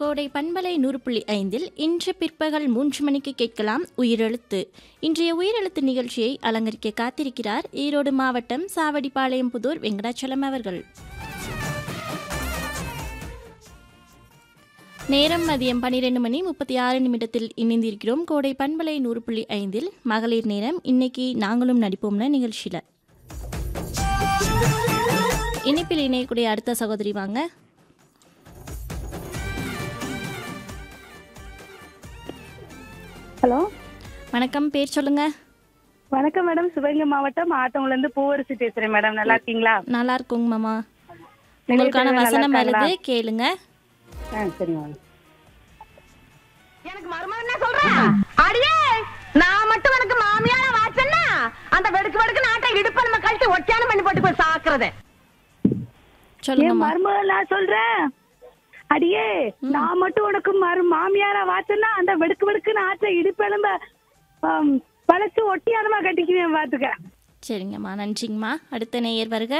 கோடை பண்பலை நூறு புள்ளி ஐந்தில் இன்று பிற்பகல் மூன்று மணிக்கு கேட்கலாம் உயிரெழுத்து இன்றைய உயிரெழுத்து நிகழ்ச்சியை அலங்கரிக்க காத்திருக்கிறார் ஈரோடு மாவட்டம் சாவடிப்பாளையம் புதூர் வெங்கடாச்சலம் அவர்கள் நேரம் மதியம் பன்னிரெண்டு மணி முப்பத்தி ஆறு நிமிடத்தில் இணைந்திருக்கிறோம் கோடை பண்பலை நூறு புள்ளி ஐந்தில் மகளிர் நேரம் இன்னைக்கு நாங்களும் நடிப்போம்னு நிகழ்ச்சியில் இனிப்பில் இணையக்கூடிய அடுத்த சகோதரி வாங்க ஹலோ வணக்கம் பேர் சொல்லுங்க வணக்கம் மேடம் சிவகங்கை மாவட்டம் ஆத்தவங்கல இருந்து பூவரசி பேசுறேன் மேடம் நல்லா இருக்கீங்களா நல்லா இருக்குங்க மாமா உங்களுக்கான நல்லா வசனம் இருக்காங்களா? வருது கேளுங்க ஆ சரி மேம் எனக்கு மருமகன் என்ன சொல்றான் அடியே நான் மட்டும் உனக்கு மாமியார வாச்சன்னா அந்த வெடுக்கு வெடுக்கு நாட்டை இடுப்ப நம்ம கழிச்சு ஒட்டியான பண்ணி போட்டு போய் சாக்குறது என் சொல்லுங்கம்மா மருமகள் நான் சொல்றேன் அடியே நான் மட்டும் உனக்கு மரு மாமியாரா வாச்சன்னா அந்த வெடுக்கு வெடுக்குன்னு ஆற்ற இடுப்பெலும்ப ஆம், பழச்சு ஒட்டியானமா கட்டிக்குவேன் பாத்துக்க சரிங்கம்மா நன்றிங்கம்மா அடுத்த நேயர் வருக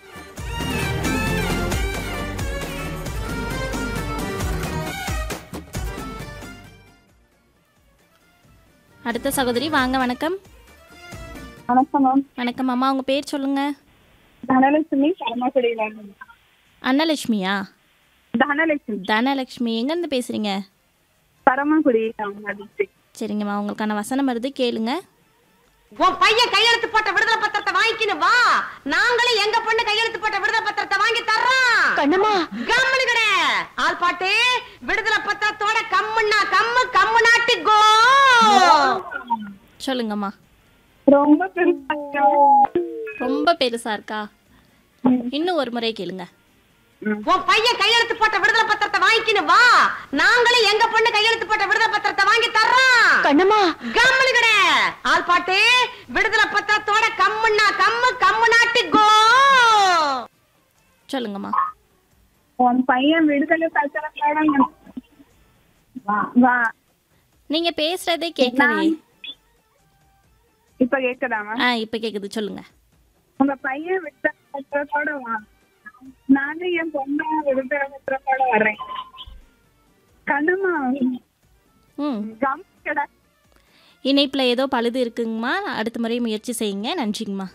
அடுத்த சகோதரி வாங்க வணக்கம் வணக்கம் மேம் வணக்கம் அம்மா உங்க பேர் சொல்லுங்க தனலட்சுமி சரமாக்குடியில அன்னலட்சுமியா தனலட்சுமி தனலட்சுமி எங்கேருந்து பேசுறீங்க பரமக்குடி சரிங்கம்மா உங்களுக்கான வசனம் வருது கேளுங்க உன் பையன் கையெழுத்து போட்ட விடுதலை பத்திரத்தை வாங்கிக்கணும் வா நாங்களும் எங்க பொண்ணு கையெழுத்து போட்ட விடுதலை பத்திரத்தை வாங்கி தர்றோம் கண்ணம்மா கம்முனு கிட ஆள் பாட்டு விடுதலை பத்திரத்தோட கம்முன்னா கம்மு கம்மு நாட்டு கோ சொல்லுங்கம்மா ரொம்ப பெருசா ரொம்ப பெருசா இருக்கா இன்னும் ஒரு முறை கேளுங்க உன் பையன் கையெழுத்து போட்ட விடுதலை பத்திரத்தை வாங்கிக்கணும் வா நாங்களும் எங்க பொண்ணு கையெழுத்து போட்ட விடுதலை பத்திரத்தை வாங்கி தர்றோம் கண்ணம்மா கம்முனு கிட ஆள் பாட்டு விடுதலை பத்திரத்தோட கம்முன்னா கம்மு கம்மு நாட்டு கோ சொல்லுங்கம்மா உன் பையன் விடுதலை பத்திரத்தோட வா வா நீங்க பேசுறதே கேட்கலையே இப்ப கேக்குதாமா ஆ இப்ப கேக்குது சொல்லுங்க உங்க பையன் விடுதலை பத்திரத்தோட வா நானும் என் பொண்ணு விடுதலை பத்திரத்தோட வர்றேன் கண்ணம்மா ம் கம் கடை இணைப்பில் ஏதோ பழுது இருக்குங்கம்மா அடுத்த முறை முயற்சி செய்யுங்க நன்றிங்கம்மா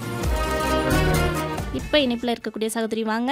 இப்போ இணைப்பில் இருக்கக்கூடிய சகோதரி வாங்க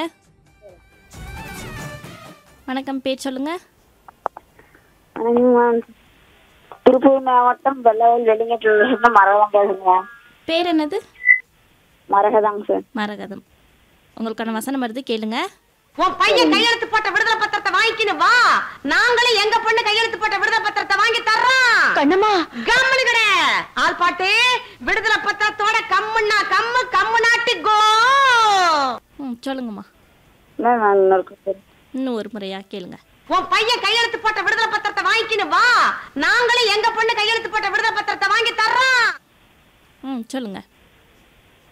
வணக்கம் பேர் சொல்லுங்க வணக்கம் மேம் திருப்பூர் மாவட்டம் வெள்ளவயல் வெளிங்கட்டில் இருந்து மரகதம் பேசுங்க பேர் என்னது மரகதாங்க சார் மரகதம் உங்களுக்கான வசனம் வருது கேளுங்க உன் பையன் கையெழுத்து போட்ட விடுதலை பத்திரத்தை வாங்கிக்கணும் வா நாங்களும் எங்க பொண்ணு கையெழுத்து போட்ட விடுதலை பத்திரத்தை வாங்கி தர்றோம் கண்ணம்மா கம்முனு கிட ஆள் பாட்டு விடுதலை பத்திரத்தோட கம்முன்னா கம்மு கம்மு நாட்டு கோ ம் சொல்லுங்கம்மா மேம் நான் இன்னொரு question. இன்னும் ஒரு முறையா கேளுங்க உன் பையன் கையெழுத்து போட்ட விடுதலை பத்திரத்தை வாங்கிக்கணும் வா நாங்களும் எங்க பொண்ணு கையெழுத்து போட்ட விடுதலை பத்திரத்தை வாங்கி தர்றோம் ம் சொல்லுங்க